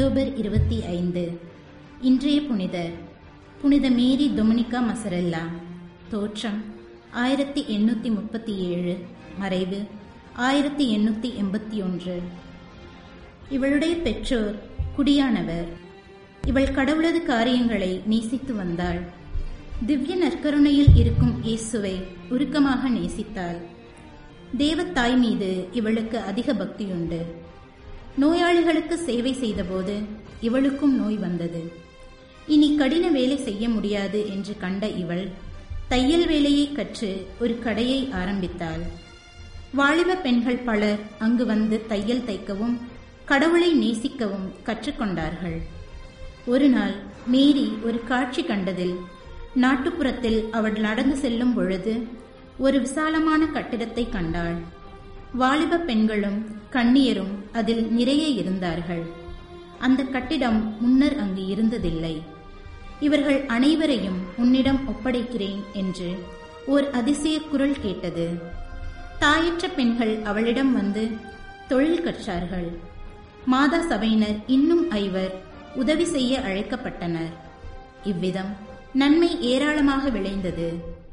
October இருபத்தி ஐந்து இன்றைய புனிதர் புனித மேரி டொமினிகா மசரெல்லா தோற்றம் ஆயிரத்தி எண்ணூற்றி முப்பத்தி ஏழு மறைவு ஆயிரத்தி எண்ணூற்றி எண்பத்தி ஒன்று இவளுடைய பெற்றோர் குடியானவர் இவள் கடவுளது காரியங்களை நேசித்து வந்தாள் திவ்ய நற்கருணையில் இருக்கும் இயேசுவை உருக்கமாக நேசித்தாள் தேவத்தாய் மீது இவளுக்கு அதிக பக்தியுண்டு நோயாளிகளுக்கு சேவை செய்தபோது இவளுக்கும் நோய் வந்தது இனி கடின வேலை செய்ய முடியாது என்று கண்ட இவள் தையல் வேலையை கற்று ஒரு கடையை ஆரம்பித்தாள் வாலிப பெண்கள் பலர் அங்கு வந்து தையல் தைக்கவும் கடவுளை நேசிக்கவும் கற்றுக்கொண்டார்கள் ஒரு நாள் மேரி ஒரு காட்சி கண்டதில் நாட்டுப்புறத்தில் அவள் நடந்து செல்லும் பொழுது ஒரு விசாலமான கட்டிடத்தை கண்டாள் வாலிப பெண்களும் கண்ணியரும் அதில் நிறைய இருந்தார்கள் அந்த கட்டிடம் முன்னர் அங்கு இருந்ததில்லை இவர்கள் அனைவரையும் உன்னிடம் ஒப்படைக்கிறேன் என்று ஓர் அதிசய குரல் கேட்டது தாயற்ற பெண்கள் அவளிடம் வந்து தொழில் கற்றார்கள் மாதா சபையினர் இன்னும் ஐவர் உதவி செய்ய அழைக்கப்பட்டனர் இவ்விதம் நன்மை ஏராளமாக விளைந்தது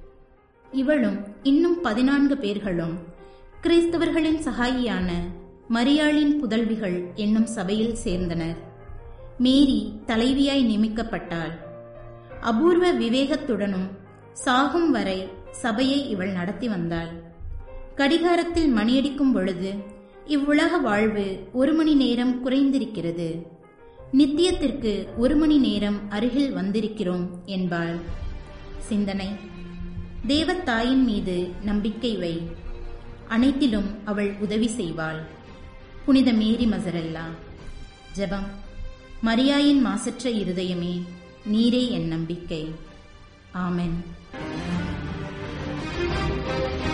இவளும் இன்னும் பதினான்கு பேர்களும் கிறிஸ்தவர்களின் சகாயியான மரியாளின் புதல்விகள் என்னும் சபையில் சேர்ந்தனர் மேரி தலைவியாய் நியமிக்கப்பட்டாள் அபூர்வ விவேகத்துடனும் சாகும் வரை சபையை இவள் நடத்தி வந்தாள் கடிகாரத்தில் மணியடிக்கும் பொழுது இவ்வுலக வாழ்வு ஒரு மணி நேரம் குறைந்திருக்கிறது நித்தியத்திற்கு ஒரு மணி நேரம் அருகில் வந்திருக்கிறோம் என்பாள் சிந்தனை தேவத்தாயின் மீது நம்பிக்கை வை அனைத்திலும் அவள் உதவி செய்வாள் புனித மேரி மசரல்லா ஜெபம் மரியாயின் மாசற்ற இருதயமே நீரே என் நம்பிக்கை ஆமென்